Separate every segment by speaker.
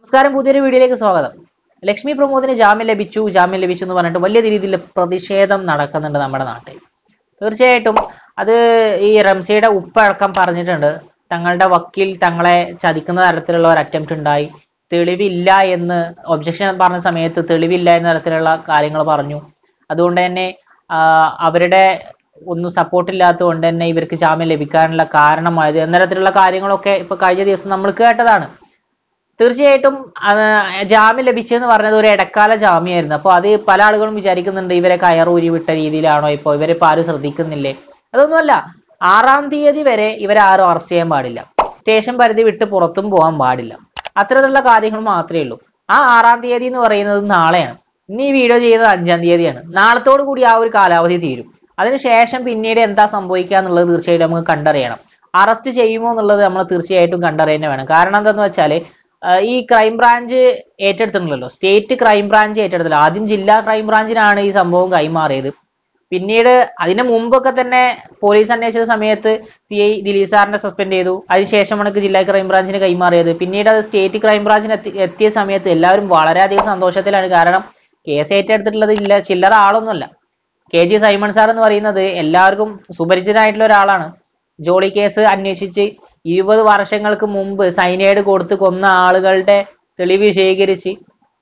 Speaker 1: നമസ്കാരം പുതിയൊരു വീഡിയോയിലേക്ക് സ്വാഗതം ലക്ഷ്മി പ്രമോദിന് ജാമ്യം ലഭിച്ചു ജാമ്യം ലഭിച്ചു എന്ന് പറഞ്ഞിട്ട് വലിയ രീതിയിൽ പ്രതിഷേധം നടക്കുന്നുണ്ട് നമ്മുടെ നാട്ടിൽ തീർച്ചയായിട്ടും അത് ഈ റംസിയുടെ ഉപ്പടക്കം പറഞ്ഞിട്ടുണ്ട് തങ്ങളുടെ വക്കീൽ തങ്ങളെ ചതിക്കുന്ന തരത്തിലുള്ള ഒരു അറ്റംപ്റ്റ് ഉണ്ടായി തെളിവില്ല എന്ന് ഒബ്ജക്ഷൻ പറഞ്ഞ സമയത്ത് തെളിവില്ല എന്ന തരത്തിലുള്ള കാര്യങ്ങൾ പറഞ്ഞു അതുകൊണ്ട് തന്നെ ആ, അവരുടെ ഒന്നും സപ്പോർട്ട് ഇല്ലാത്തത് കൊണ്ട് തന്നെ ഇവർക്ക് ജാമ്യം ലഭിക്കാനുള്ള കാരണമായത് എന്ന തരത്തിലുള്ള കാര്യങ്ങളൊക്കെ ഇപ്പൊ കഴിഞ്ഞ ദിവസം നമ്മൾ കേട്ടതാണ് തീർച്ചയായിട്ടും ആ, ജാമ്യം ലഭിച്ചെന്ന് പറഞ്ഞത് ഒരു ഇടക്കാല ജാമ്യമായിരുന്നു അപ്പോൾ അത് പല ആളുകളും വിചാരിക്കുന്നുണ്ട് ഇവരെ കയറൂരി വിട്ട രീതിയിലാണോ ഇപ്പോൾ ഇവരെ ഇപ്പൊ ആരും ശ്രദ്ധിക്കുന്നില്ലേ അതൊന്നുമല്ല ആറാം തീയതി വരെ ഇവരെ ആരും അറസ്റ്റ് ചെയ്യാൻ പാടില്ല സ്റ്റേഷൻ പരിധി വിട്ട് പുറത്തും പോകാൻ പാടില്ല അത്തരത്തിലുള്ള കാര്യങ്ങൾ മാത്രമേ ഉള്ളൂ ആ ആറാം തീയതി എന്ന് പറയുന്നത് നാളെയാണ് ഇന്ന് ഈ വീഡിയോ ചെയ്യുന്നത് അഞ്ചാം തീയതിയാണ് നാളത്തോടു കൂടി ആ ഒരു കാലാവധി തീരും അതിനുശേഷം പിന്നീട് എന്താ സംഭവിക്കുക എന്നുള്ളത് തീർച്ചയായിട്ടും നമുക്ക് കണ്ടറിയണം അറസ്റ്റ് ചെയ്യുമോ എന്നുള്ളത് നമ്മൾ തീർച്ചയായിട്ടും കണ്ടറിയാൻ വേണം കാരണം എന്താന്ന് വെച്ചാൽ ഈ ക്രൈം ബ്രാഞ്ച് ഏറ്റെടുത്തിട്ടുണ്ടല്ലോ സ്റ്റേറ്റ് ക്രൈം ബ്രാഞ്ച് ഏറ്റെടുത്തില്ല ആദ്യം ജില്ലാ ക്രൈം ബ്രാഞ്ചിനാണ് ഈ സംഭവം കൈമാറിയത് പിന്നീട് അതിന് മുമ്പൊക്കെ തന്നെ പോലീസ് അന്വേഷിച്ച സമയത്ത് സി ഐ ദിലീപ് സാറിനെ സസ്പെൻഡ് ചെയ്തു അതിനുശേഷമാണ് ഇത് ജില്ലാ ക്രൈം ബ്രാഞ്ചിന് കൈമാറിയത് പിന്നീട് അത് സ്റ്റേറ്റ് ക്രൈം ബ്രാഞ്ചിന് എത്തി എത്തിയ സമയത്ത് എല്ലാവരും വളരെയധികം സന്തോഷത്തിലാണ് കാരണം കേസ് ഏറ്റെടുത്തിട്ടുള്ളത് ഇല്ല ചില്ലറ ആളൊന്നുമല്ല കെ ജി സൈമൺ സാർ എന്ന് പറയുന്നത് എല്ലാവർക്കും സുപരിചിതനായിട്ടുള്ള ഒരാളാണ് ജോളി കേസ് അന്വേഷിച്ച് ഇരുപത് വർഷങ്ങൾക്ക് മുമ്പ് സൈനൈഡ് കൊടുത്ത് കൊന്ന ആളുകളുടെ തെളിവ് ശേഖരിച്ച്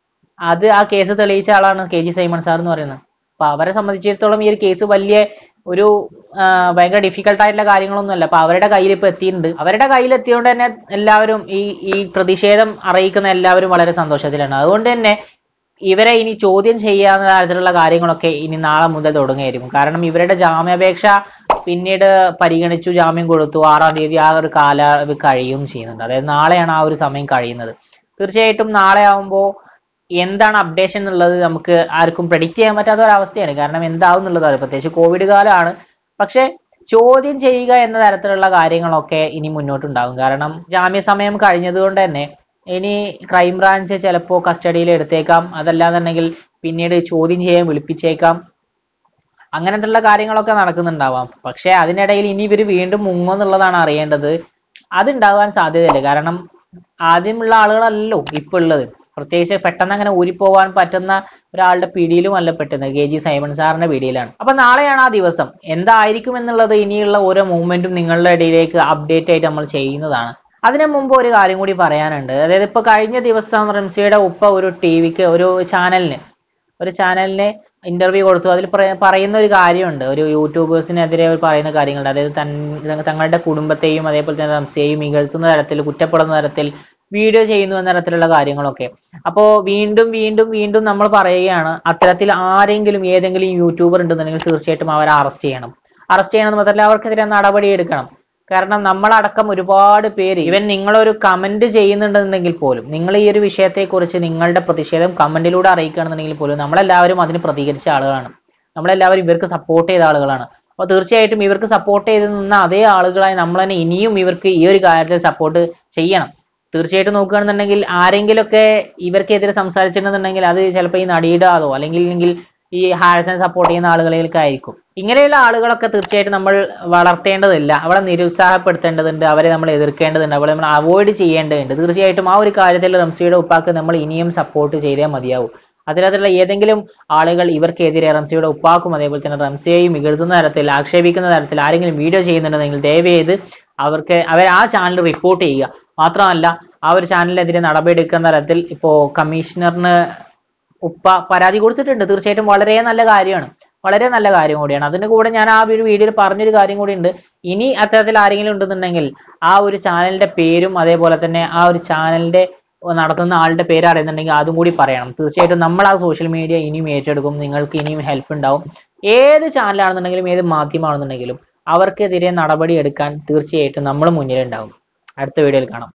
Speaker 1: അത് ആ കേസ് തെളിയിച്ച ആളാണ് കെ ജി സൈമൺ സാർ എന്ന് പറയുന്നത് അപ്പൊ അവരെ സംബന്ധിച്ചിടത്തോളം ഈ ഒരു കേസ് വലിയ ഒരു ആ, ഭയങ്കര ഡിഫിക്കൽട്ട് ആയിട്ടുള്ള കാര്യങ്ങളൊന്നുമല്ല അപ്പൊ അവരുടെ കയ്യിൽ ഇപ്പൊ എത്തിയിട്ടുണ്ട് അവരുടെ കയ്യിൽ എത്തിയോണ്ട് തന്നെ എല്ലാവരും ഈ ഈ പ്രതിഷേധം അറിയിക്കുന്ന എല്ലാവരും വളരെ സന്തോഷത്തിലാണ് അതുകൊണ്ട് തന്നെ ഇവരെ ഇനി ചോദ്യം ചെയ്യാവുന്ന തരത്തിലുള്ള കാര്യങ്ങളൊക്കെ ഇനി നാളെ മുതൽ തുടങ്ങുകയായിരിക്കും കാരണം ഇവരുടെ ജാമ്യാപേക്ഷ പിന്നീട് പരിഗണിച്ചു ജാമ്യം കൊടുത്തു ആറാം തീയതി ആ ഒരു കാലാവധി കഴിയുകയും ചെയ്യുന്നുണ്ട് അതായത് നാളെയാണ് ആ ഒരു സമയം കഴിയുന്നത് തീർച്ചയായിട്ടും നാളെ ആവുമ്പോൾ എന്താണ് അപ്ഡേഷൻ എന്നുള്ളത് നമുക്ക് ആർക്കും പ്രഡിക്റ്റ് ചെയ്യാൻ പറ്റാത്ത ഒരു അവസ്ഥയാണ് കാരണം എന്താവും എന്നുള്ളത് പ്രത്യേകിച്ച് കോവിഡ് കാലമാണ് പക്ഷെ ചോദ്യം ചെയ്യുക എന്ന തരത്തിലുള്ള കാര്യങ്ങളൊക്കെ ഇനി മുന്നോട്ടുണ്ടാകും കാരണം ജാമ്യ സമയം കഴിഞ്ഞതുകൊണ്ട് തന്നെ ഇനി ക്രൈം ബ്രാഞ്ച് ചിലപ്പോൾ കസ്റ്റഡിയിൽ എടുത്തേക്കാം അതല്ലാന്നുണ്ടെങ്കിൽ പിന്നീട് ചോദ്യം ചെയ്യാൻ വിളിപ്പിച്ചേക്കാം അങ്ങനത്തുള്ള കാര്യങ്ങളൊക്കെ നടക്കുന്നുണ്ടാവാം പക്ഷെ അതിനിടയിൽ ഇനി ഇവർ വീണ്ടും മുങ്ങോ എന്നുള്ളതാണ് അറിയേണ്ടത് അതുണ്ടാവാൻ സാധ്യതയില്ല കാരണം ആദ്യമുള്ള ആളുകളല്ലല്ലോ ഇപ്പൊ ഉള്ളത് പ്രത്യേകിച്ച് പെട്ടെന്ന് അങ്ങനെ ഊരിപ്പോവാൻ പറ്റുന്ന ഒരാളുടെ പിടിയിലും അല്ല പെട്ടെന്ന് കെ ജി സൈമൺ സാറിന്റെ പിടിയിലാണ് അപ്പൊ നാളെയാണ് ആ ദിവസം എന്തായിരിക്കും എന്നുള്ളത് ഇനിയുള്ള ഓരോ മൂവ്മെന്റും നിങ്ങളുടെ ഇടയിലേക്ക് അപ്ഡേറ്റ് ആയിട്ട് നമ്മൾ ചെയ്യുന്നതാണ് അതിനു മുമ്പ് ഒരു കാര്യം കൂടി പറയാനുണ്ട് അതായത് ഇപ്പൊ കഴിഞ്ഞ ദിവസം റംസിയുടെ ഉപ്പ ഒരു ടി വിക്ക് ഒരു ചാനലിന് ഒരു ചാനലിന് ഇന്റർവ്യൂ കൊടുത്തു അതിൽ പറയ- പറയുന്ന ഒരു കാര്യമുണ്ട് ഒരു യൂട്യൂബേഴ്സിനെതിരെ അവർ പറയുന്ന കാര്യങ്ങളുണ്ട് അതായത് തൻ- തങ്ങളുടെ കുടുംബത്തെയും അതേപോലെ തന്നെ റംസിയെയും ഇകഴ്ത്തുന്ന തരത്തിൽ കുറ്റപ്പെടുന്ന തരത്തിൽ വീഡിയോ ചെയ്യുന്നു എന്ന തരത്തിലുള്ള കാര്യങ്ങളൊക്കെ അപ്പോ വീണ്ടും വീണ്ടും വീണ്ടും നമ്മൾ പറയുകയാണ് അത്തരത്തിൽ ആരെങ്കിലും ഏതെങ്കിലും യൂട്യൂബർ ഉണ്ടെന്നുണ്ടെങ്കിൽ തീർച്ചയായിട്ടും അവരെ അറസ്റ്റ് ചെയ്യണം അറസ്റ്റ് ചെയ്യണം എന്ന് മാത്രമല്ല അവർക്കെതിരെ നടപടി എടുക്കണം കാരണം നമ്മളടക്കം ഒരുപാട് പേര് ഇവൻ നിങ്ങളൊരു കമന്റ് ചെയ്യുന്നുണ്ടെന്നുണ്ടെങ്കിൽ പോലും നിങ്ങൾ ഈ ഒരു വിഷയത്തെക്കുറിച്ച് നിങ്ങളുടെ പ്രതിഷേധം കമന്റിലൂടെ അറിയിക്കുകയാണെന്നുണ്ടെങ്കിൽ പോലും നമ്മളെല്ലാവരും അതിന് പ്രതികരിച്ച ആളുകളാണ് നമ്മളെല്ലാവരും ഇവർക്ക് സപ്പോർട്ട് ചെയ്ത ആളുകളാണ് അപ്പോൾ തീർച്ചയായിട്ടും ഇവർക്ക് സപ്പോർട്ട് ചെയ്ത് നിന്ന അതേ ആളുകളായി നമ്മൾ തന്നെ ഇനിയും ഇവർക്ക് ഈ ഒരു കാര്യത്തിൽ സപ്പോർട്ട് ചെയ്യണം തീർച്ചയായിട്ടും നോക്കുകയാണെന്നുണ്ടെങ്കിൽ ആരെങ്കിലുമൊക്കെ ഇവർക്കെതിരെ സംസാരിച്ചിട്ടുണ്ടെന്നുണ്ടെങ്കിൽ അത് ചിലപ്പോൾ ഈ നടിയുടെ ആളോ അല്ലെങ്കിൽ ഇല്ലെങ്കിൽ ഈ ഹാരസനെ സപ്പോർട്ട് ചെയ്യുന്ന ആളുകളിലേക്ക് ആയിരിക്കും ഇങ്ങനെയുള്ള ആളുകളൊക്കെ തീർച്ചയായിട്ടും നമ്മൾ വളർത്തേണ്ടതില്ല അവളെ നിരുത്സാഹപ്പെടുത്തേണ്ടതുണ്ട് അവരെ നമ്മൾ എതിർക്കേണ്ടതുണ്ട് അവളെ നമ്മൾ അവോയ്ഡ് ചെയ്യേണ്ടതുണ്ട് തീർച്ചയായിട്ടും ആ ഒരു കാര്യത്തിൽ റംസിയുടെ ഉപ്പാക്ക് നമ്മൾ ഇനിയും സപ്പോർട്ട് ചെയ്തേ മതിയാവും അതിനകത്തുള്ള ഏതെങ്കിലും ആളുകൾ ഇവർക്കെതിരെ റംസിയുടെ ഉപ്പാക്കും അതേപോലെ തന്നെ റംസിയെയും ഇകഴ്ത്തുന്ന തരത്തിൽ ആക്ഷേപിക്കുന്ന തരത്തിൽ ആരെങ്കിലും വീഡിയോ ചെയ്യുന്നുണ്ടെങ്കിൽ ദയവ് ചെയ്ത് അവർക്ക് അവർ ആ ചാനൽ റിപ്പോർട്ട് ചെയ്യുക മാത്രമല്ല ആ ഒരു ചാനലിനെതിരെ നടപടിയെടുക്കുന്ന തരത്തിൽ ഇപ്പോ കമ്മീഷണറിന് ഉപ്പ പരാതി കൊടുത്തിട്ടുണ്ട് തീർച്ചയായിട്ടും വളരെ നല്ല കാര്യമാണ് വളരെ നല്ല കാര്യം കൂടിയാണ് അതിന്റെ കൂടെ ഞാൻ ആ ഒരു വീഡിയോയിൽ പറഞ്ഞൊരു കാര്യം കൂടി ഉണ്ട് ഇനി അത്തരത്തിൽ ആരെങ്കിലും ഉണ്ടെന്നുണ്ടെങ്കിൽ ആ ഒരു ചാനലിന്റെ പേരും അതേപോലെ തന്നെ ആ ഒരു ചാനലിന്റെ നടത്തുന്ന ആളുടെ പേര് അറിയുന്നുണ്ടെങ്കിൽ അതും കൂടി പറയണം തീർച്ചയായിട്ടും നമ്മൾ ആ സോഷ്യൽ മീഡിയ ഇനിയും ഏറ്റെടുക്കും നിങ്ങൾക്ക് ഇനിയും ഹെൽപ്പ് ഉണ്ടാവും ഏത് ചാനലാണെന്നുണ്ടെങ്കിലും ഏത് മാധ്യമമാണെന്നുണ്ടെങ്കിലും അവർക്കെതിരെ നടപടി എടുക്കാൻ തീർച്ചയായിട്ടും നമ്മൾ മുന്നിലുണ്ടാവും അടുത്ത വീഡിയോയിൽ കാണാം